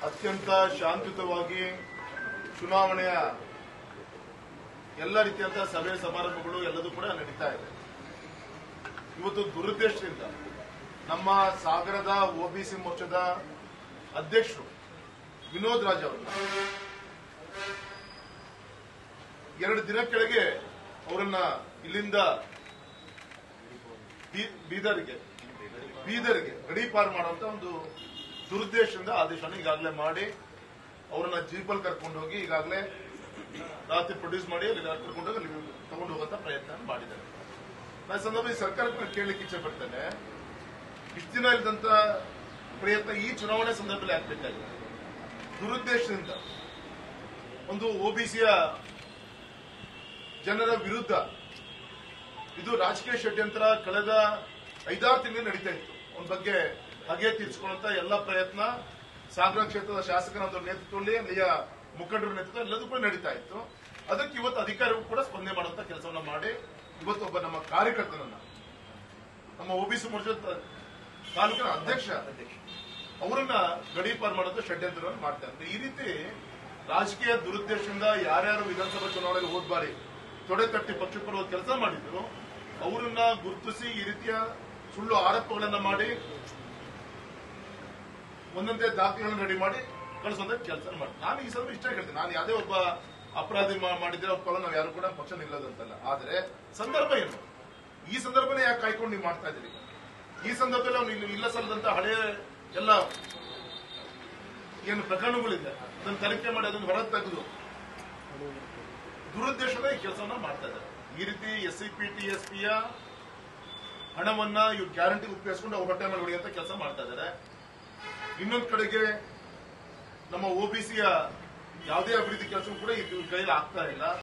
ಅತ್ಯಂತ ಶಾಂತಿಯುತವಾಗಿ ಚುನಾವಣೆಯ ಎಲ್ಲ ರೀತಿಯಾದ ಸಭೆ ಸಮಾರಂಭಗಳು ಎಲ್ಲದೂ ಕೂಡ ನಡೀತಾ ಇದೆ ಇವತ್ತು ದುರುದ್ದೇಶದಿಂದ ನಮ್ಮ ಸಾಗರದ ಒಬಿಸಿ ಮೋರ್ಚಾದ ಅಧ್ಯಕ್ಷರು ವಿನೋದ್ ರಾಜ್ ಅವರು ಎರಡು ದಿನ ಕೆಳಗೆ ಅವರನ್ನ ಇಲ್ಲಿಂದ ಬೀ- ಬೀದರ್ಗೆ ಬೀದರ್ಗೆ ಗಡೀಪಾರು ಮಾಡುವಂತ ಒಂದು ದುರುದ್ದೇಶದಿಂದ ಆದೇಶವನ್ನು ಈಗಾಗಲೇ ಮಾಡಿ ಅವರನ್ನ ಜೀಪಲ್ಲಿ ಕರ್ಕೊಂಡು ಹೋಗಿ ಈಗಾಗಲೇ ರಾತ್ರಿ ಪ್ರೊಡ್ಯೂಸ್ ಮಾಡಿ ಅಲ್ಲಿ ಕರ್ಕೊಂಡು ಹೋಗಿ ಅಲ್ಲಿ ತಗೊಂಡು ಹೋಗುವಂತ ಪ್ರಯತ್ನ ಮಾಡಿದ್ದಾರೆ ನಾನು ಈ ಸಂದರ್ಭದಲ್ಲಿ ಸರ್ಕಾರಕ್ಕೆ ಕೇಳಲಿಕ್ಕೆ ಇಚ್ಛೆ ಪಡ್ತೇನೆ ಇಷ್ಟು ದಿನ ಇಲ್ಲದಂತ ಪ್ರಯತ್ನ ಈ ಚುನಾವಣೆ ಸಂದರ್ಭದಲ್ಲಿ ಆಗ್ಬೇಕಾಗಿದೆ ದುರುದ್ದೇಶದಿಂದ ಒಂದು ಒಬಿಸಿಯ ಜನರ ವಿರುದ್ಧ ಇದು ರಾಜಕೀಯ ಷಡ್ಯಂತ್ರ ಕಳೆದ ಐದಾರು ತಿಂಗಳು ನಡೀತಾ ಇತ್ತು ಅವನ ಬಗ್ಗೆ ಹಗೆ ತೀರ್ಸ್ಕೊಳ್ಳುವಂತ ಎಲ್ಲ ಪ್ರಯತ್ನ ಸಾಗರ ಕ್ಷೇತ್ರದ ಶಾಸಕರ ಒಂದು ನೇತೃತ್ವದಲ್ಲಿ ಅಲ್ಲಿಯ ಮುಖಂಡರ ನೇತೃತ್ವ ಎಲ್ಲದೂ ಕೂಡ ನಡೀತಾ ಇತ್ತು ಅದಕ್ಕೆ ಇವತ್ತು ಅಧಿಕಾರಿಗಳು ಕೂಡ ಸ್ಪಂದನೆ ಮಾಡುವಂತ ಕೆಲಸವನ್ನ ಮಾಡಿ ಇವತ್ತು ಒಬ್ಬ ನಮ್ಮ ಕಾರ್ಯಕರ್ತನನ್ನ ನಮ್ಮ ಒಬಿಸಿ ಮೋರ್ಚಾ ತಾಲೂಕಿನ ಅಧ್ಯಕ್ಷ ಅವರನ್ನ ಗಡೀಪಾರು ಮಾಡೋದು ಷಡ್ಯಂತ್ರವನ್ನು ಮಾಡ್ತಾರೆ ಈ ರೀತಿ ರಾಜಕೀಯ ದುರುದ್ದೇಶದಿಂದ ಯಾರ್ಯಾರು ವಿಧಾನಸಭಾ ಚುನಾವಣೆಗೆ ಹೋದ್ ಬಾರಿ ತೊಡೆ ತಟ್ಟಿ ಪಕ್ಷಕ್ಕೆ ಬರುವ ಕೆಲಸ ಮಾಡಿದ್ರು ಅವರನ್ನ ಗುರುತಿಸಿ ಈ ರೀತಿಯ ಸುಳ್ಳು ಆರೋಪಗಳನ್ನ ಮಾಡಿ ಒಂದೊಂದೇ ದಾಖಲೆಗಳನ್ನು ರೆಡಿ ಮಾಡಿ ಕಳಿಸುವಂತ ಕೆಲಸ ಮಾಡಿ ನಾನು ಈ ಸಂದರ್ಭ ಇಷ್ಟ ಹೇಳ್ತೀನಿ ನಾನು ಯಾವುದೇ ಒಬ್ಬ ಅಪರಾಧಿ ಮಾ- ಮಾಡಿದ್ರೆ ಒಪ್ಪಲ್ಲ ನಾವು ಯಾರು ಕೂಡ ಪಕ್ಷ ನಿಲ್ಲೋದಂತಲ್ಲ ಆದ್ರೆ ಸಂದರ್ಭ ಏನು ಈ ಸಂದರ್ಭನೇ ಯಾಕೆ ಕಾಯ್ಕೊಂಡು ನೀವು ಮಾಡ್ತಾ ಇದ್ದೀರಿ ಈ ಸಂದರ್ಭದಲ್ಲಿ ಅವ್ನು ಇಲ್ಲಿ ಇಲ್ಲ ಸಲ್ಲದಂತ ಹಳೆಯ ಎಲ್ಲ ಏನು ಪ್ರಕರಣಗಳಿದೆ ಅದನ್ನು ತನಿಖೆ ಮಾಡಿ ಅದನ್ನು ಹೊರ ತೆಗೆದು ದುರುದ್ದೇಶದ ಈ ಕೆಲಸವನ್ನ ಮಾಡ್ತಾ ಇದ್ದಾರೆ ಈ ರೀತಿ S C P T S ಪಿಯ ಹಣವನ್ನ ಇವ್ರು ಗ್ಯಾರಂಟಿ ಉಪಯೋಗಿಸ್ಕೊಂಡು ಅವ್ರ ಹೊಟ್ಟೆ ಮೇಲೆ ಹೊಡೆಯುವಂತ ಕೆಲಸ ಮಾಡ್ತಾ ಇದ್ದಾರೆ ಇನ್ನೊಂದ್ ಕಡೆಗೆ ನಮ್ಮ ಒಬಿಸಿಯ ಯಾವುದೇ ಅಭಿವೃದ್ಧಿ ಕೆಲಸ ಕೂಡ ಇವ್ರ ಕೈಯಲ್ಲಿ ಆಗ್ತಾ ಇಲ್ಲ